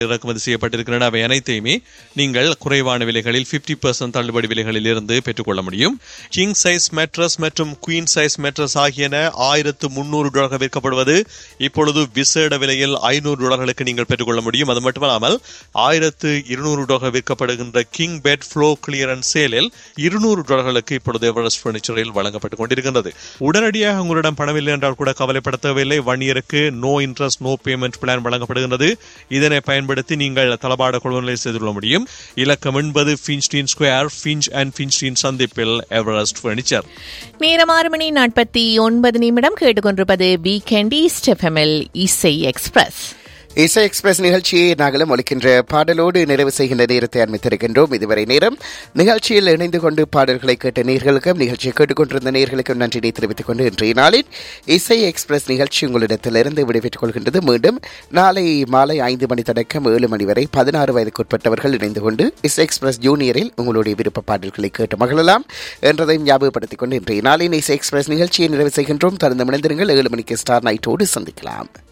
இறக்குமதி செய்யப்பட்டிருக்கின்றன அவை அனைத்தையுமே நீங்கள் குறைவான விலைகளில் 50% பர்சன்ட் தள்ளுபடி விலைகளில் இருந்து பெற்றுக்கொள்ள முடியும் கிங் சைஸ் மேட்ரஸ் மற்றும் குயின் சைஸ் மேட்ரஸ் ஆகியன ஆயிரத்து முன்னூறு டாலர்கள் விற்கப்படுவது இப்பொழுது விசேட விலையில் ஐநூறு டாலர்களுக்கு நீங்கள் பெற்றுக்கொள்ள முடியும் அது மட்டுமல்லாமல் ஆயிரத்து இருநூறு டாலர்கள் விற்கப்படுகின்ற கிங் பெட் ஃப்ளோ கிளியரன்ஸ் சேலில் இருநூறு டாலர்களுக்கு இப்பொழுது எவரெஸ்ட் பர்னிச்சரில் வழங்கப்பட்டுக் கொண்டிருக்கின்றது உடனடியாக உங்களிடம் பணமில்லை என்றால் கூட கவலைப்பட தேவையில்லை ஒன் இயருக்கு no interest no payment plan வழங்கப்படுகின்றது இதனை பயன்படுத்தி நீங்கள் தளபாட கொள்வனை செய்து கொள்ள முடியும் இலக்கம் என்பது Finstein square Finch and Finstein சந்திப்பில் எவரெஸ்ட் பர்னிச்சர் நேரம் ஆறு மணி நாற்பத்தி ஒன்பது நிமிடம் கேட்டுக்கொண்டிருப்பது வீக்கெண்ட் ஈஸ்ட் எஃப்எம்எல் இசை எக்ஸ்பிரஸ் இசை எக்ஸ்பிரஸ் நிகழ்ச்சியை நாங்களும் ஒலிக்கின்ற பாடலோடு நிறைவு செய்கின்ற நேரத்தை அனுமதித்திருக்கின்றோம் இதுவரை நேரம் நிகழ்ச்சியில் இணைந்து கொண்டு பாடல்களை கேட்ட நேர்களுக்கும் நிகழ்ச்சியை கேட்டுக்கொண்டிருந்த நேர்களுக்கும் நன்றியை தெரிவித்துக் கொண்டு இன்றைய நாளில் இசை எக்ஸ்பிரஸ் நிகழ்ச்சி உங்களிடத்திலிருந்து விடைபெற்றுக் கொள்கின்றது மீண்டும் நாளை மாலை ஐந்து மணி தொடக்கம் ஏழு மணி வரை பதினாறு வயதுக்குட்பட்டவர்கள் இணைந்து கொண்டு இசை எக்ஸ்பிரஸ் ஜூனியரில் உங்களுடைய விருப்ப பாடல்களை கேட்டு மகிழலாம் என்றதையும் ஞாபகப்படுத்திக் கொண்டு இன்றைய நாளின் இசை எக்ஸ்பிரஸ் நிகழ்ச்சியை நிறைவு செய்கின்றோம் தொடர்ந்து இணைந்திருங்கள் ஏழு மணிக்கு ஸ்டார் நைட்டோடு சந்திக்கலாம்